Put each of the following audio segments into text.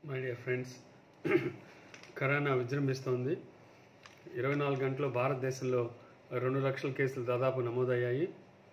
my dear friends corona విజృంభిస్తోంది ఇరవై నాలుగు గంటల్లో భారతదేశంలో రెండు లక్షల కేసులు దాదాపు నమోదయ్యాయి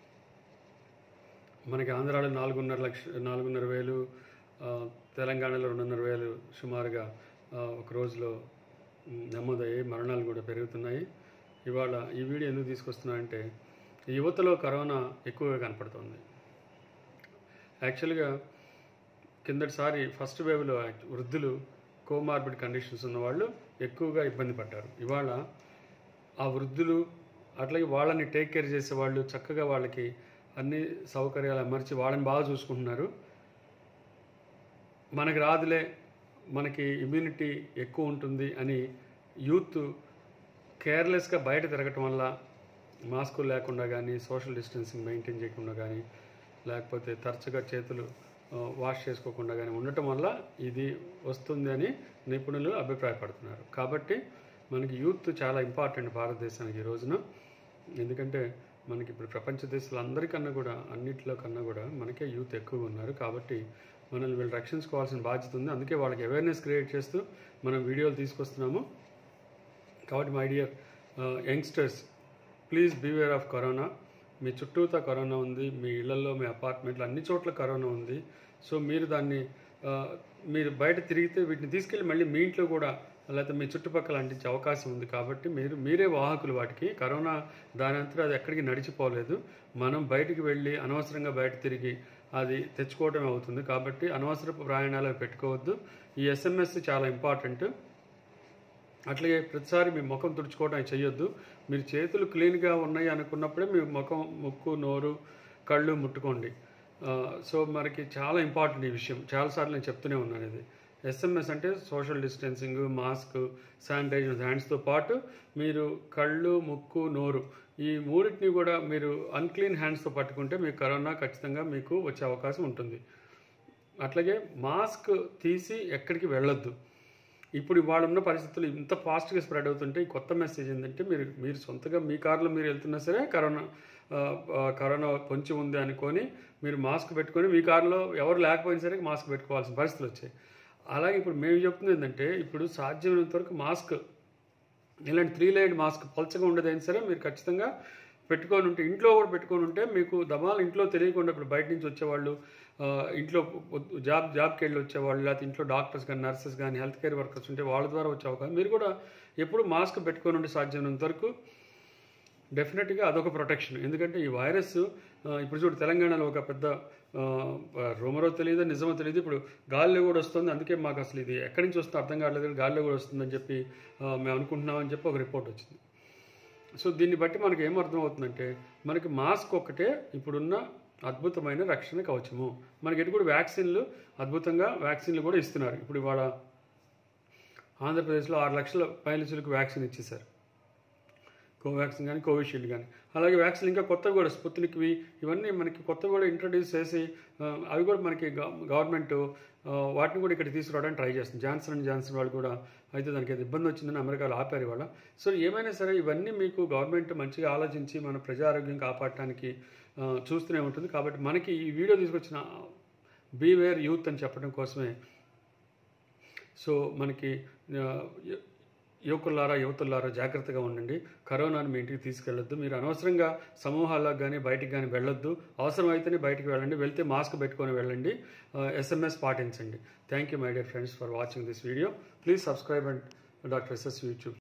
మనకి ఆంధ్రాలో నాలుగున్నర లక్ష నాలుగున్నర వేలు ఆ, తెలంగాణలో రెండున్నర వేలు సుమారుగా ఆ, ఒక రోజులో మ్, నమోదయ్యాయి మరణాలు కూడా పెరుగుతున్నాయి ఇవాళ ఈ వీడియో ఎందుకు తీసుకొస్తున్నా అంటే యువతలో కరోనా ఎక్కువగా కనపడుతోంది యాక్చువల్గా కిందటిసారి ఫస్ట్ వేవ్లో యాక్చు- వృద్ధులు కోమార్బిడ్ కండిషన్స్ ఉన్న వాళ్ళు ఎక్కువగా ఇబ్బంది పడ్డారు ఇవాళ ఆ వృద్ధులు అట్లాగే వాళ్ళని టేక్ కేర్ చేసే వాళ్ళు చక్కగా వాళ్ళకి అన్ని సౌకర్యాలు అమర్చి వాళ్ళని బాగా చూసుకుంటున్నారు మనకి రాదులే మనకి ఇమ్యూనిటీ ఎక్కువ ఉంటుంది అని యూత్ కేర్లెస్గా బయట తిరగటం వల్ల మాస్కులు లేకుండా కానీ సోషల్ డిస్టెన్సింగ్ మెయింటైన్ చేయకుండా కానీ లేకపోతే తరచుగా చేతులు ఆ, వాష్ చేసుకోకుండా కానీ ఉండటం వల్ల ఇది వస్తుంది అని నిపుణులు అభిప్రాయపడుతున్నారు కాబట్టి మనకి యూత్ చాలా ఇంపార్టెంట్ భారతదేశానికి ఈ రోజున ఎందుకంటే మనకి ఇప్పుడు ప్రపంచ దేశాలందరికన్నా కూడా అన్నిటిలో కన్నా కూడా మనకే యూత్ ఎక్కువగా ఉన్నారు కాబట్టి మనల్ని వీళ్ళు రక్షించుకోవాల్సిన బాధ్యత ఉంది అందుకే వాళ్ళకి అవేర్నెస్ క్రియేట్ చేస్తూ మనం వీడియోలు తీసుకొస్తున్నాము కాబట్టి my dear youngsters please beware of corona మీ చుట్టూతా కరోనా ఉంది మీ ఇళ్లలో మీ అపార్ట్మెంట్లో అన్ని చోట్ల కరోనా ఉంది సో మీరు దాన్ని ఆ, మీరు బయట తిరిగితే వీటిని తీసుకెళ్ళి మళ్ళీ మీ ఇంట్లో కూడా లేకపోతే మీ చుట్టుపక్కల అంటించే అవకాశం ఉంది కాబట్టి మీరు మీరే వాహకులు వాటికి కరోనా దాని అంతా అది ఎక్కడికి నడిచిపోలేదు మనం బయటికి వెళ్ళి అనవసరంగా బయట తిరిగి అది తెచ్చుకోవడం అవుతుంది కాబట్టి అనవసరపు ప్రయాణాలు పెట్టుకోవద్దు ఈ ఎస్ఎంఎస్ చాలా ఇంపార్టెంట్ అట్లాగే ప్రతిసారి మీ ముఖం తుడుచుకోవడం చేయొద్దు మీరు చేతులు క్లీన్గా ఉన్నాయి అనుకున్నప్పుడే మీ ముఖం ముక్కు నోరు కళ్ళు ముట్టుకోండి ఆ, సో మనకి చాలా ఇంపార్టెంట్ ఈ విషయం చాలాసార్లు నేను చెప్తూనే ఉన్నాను ఇది ఎస్ఎంఎస్ అంటే సోషల్ డిస్టెన్సింగ్ మాస్క్ శానిటైజర్ హ్యాండ్స్తో పాటు మీరు కళ్ళు ముక్కు నోరు ఈ మూడింటిని కూడా మీరు అన్క్లీన్ హ్యాండ్స్తో పట్టుకుంటే మీకు కరోనా ఖచ్చితంగా మీకు వచ్చే అవకాశం ఉంటుంది అట్లాగే మాస్క్ తీసి ఎక్కడికి వెళ్ళొద్దు ఇప్పుడు ఇవాళ ఉన్న పరిస్థితులు ఇంత ఫాస్ట్గా స్ప్రెడ్ అవుతుంటే ఈ కొత్త మెసేజ్ ఏంటంటే మీరు మీరు సొంతగా మీ కారులో మీరు వెళ్తున్నా సరే కరోనా ఆ, ఆ, కరోనా పొంచి ఉంది అనుకొని మీరు మాస్క్ పెట్టుకొని మీ కారులో ఎవరు లేకపోయినా సరే మాస్క్ పెట్టుకోవాల్సిన పరిస్థితులు వచ్చాయి అలాగే ఇప్పుడు మేము చెప్తుంది ఏంటంటే ఇప్పుడు సాధ్యమైనంత వరకు మాస్క్ ఇలాంటి త్రీ లేయర్డ్ మాస్క్ పల్చగా ఉండదైనా సరే మీరు ఖచ్చితంగా పెట్టుకొని ఉంటే ఇంట్లో కూడా పెట్టుకొని ఉంటే మీకు దమాలు ఇంట్లో తెలియకుండా ఇప్పుడు బయట నుంచి వచ్చేవాళ్ళు ఆ, ఇంట్లో పొద్దు- జాబ్ జాబ్కి వెళ్ళి వచ్చేవాళ్ళు లేకపోతే ఇంట్లో డాక్టర్స్ కానీ నర్సెస్ కానీ హెల్త్ కేర్ వర్కర్స్ ఉంటే వాళ్ళ ద్వారా వచ్చే అవకాశం మీరు కూడా ఎప్పుడు మాస్క్ పెట్టుకొని ఉంటే సాధ్యమైనంత వరకు డెఫినెట్గా అదొక ప్రొటెక్షన్ ఎందుకంటే ఈ వైరస్ ఆ, ఇప్పుడు చూడు తెలంగాణలో ఒక పెద్ద రూమరో తెలియదు నిజమో తెలియదు ఇప్పుడు గాలిలో కూడా వస్తుంది అందుకే మాకు అసలు ఇది ఎక్కడి నుంచి వస్తుందో అర్థం కావట్లేదు కానీ గాలిలో కూడా వస్తుందని చెప్పి ఆ, మేము అనుకుంటున్నామని చెప్పి ఒక రిపోర్ట్ వచ్చింది సో దీన్ని బట్టి మనకి ఏం అర్థం అవుతుందంటే మనకి మాస్క్ ఒక్కటే ఇప్పుడున్న అద్భుతమైన రక్షణ కవచము మనకి ఎటు కూడా వ్యాక్సిన్లు అద్భుతంగా వ్యాక్సిన్లు కూడా ఇస్తున్నారు ఇప్పుడు ఇవాళ ఆంధ్రప్రదేశ్లో ఆరు లక్షల పైలసులకు వ్యాక్సిన్ ఇచ్చేశారు కోవాక్సిన్ కానీ కోవిషీల్డ్ కానీ అలాగే వ్యాక్సిన్ ఇంకా కొత్తవి కూడా స్పుత్నిక్వి ఇవన్నీ మనకి కొత్తవి కూడా ఇంట్రడ్యూస్ చేసి ఆ, అవి కూడా మనకి గవర్నమెంట్ వాటిని కూడా ఇక్కడ తీసుకురావడానికి ట్రై చేస్తుంది జాన్సన్ అండ్ జాన్సన్ వాళ్ళు కూడా అయితే దానికి ఏదో ఇబ్బంది వచ్చిందని అమెరికాలో ఆపారు ఇవాళ సో ఏమైనా సరే ఇవన్నీ మీకు గవర్నమెంట్ మంచిగా ఆలోచించి మన ప్రజా ఆరోగ్యం కాపాడటానికి ఆ, చూస్తూనే ఉంటుంది కాబట్టి మనకి ఈ వీడియో తీసుకొచ్చిన బీవేర్ యూత్ అని చెప్పడం కోసమే సో మనకి ఆ, యు- యువకులారా యువతులారా జాగ్రత్తగా ఉండండి కరోనాను మీ ఇంటికి తీసుకెళ్ళొద్దు మీరు అనవసరంగా సమూహాలకు కానీ బయటికి కానీ వెళ్ళొద్దు అవసరమైతేనే బయటికి వెళ్ళండి వెళ్తే మాస్క్ పెట్టుకొని వెళ్ళండి ఎస్ఎంఎస్ పాటించండి thank you my dear friends for watching this video please subscribe and doctor SS YouTube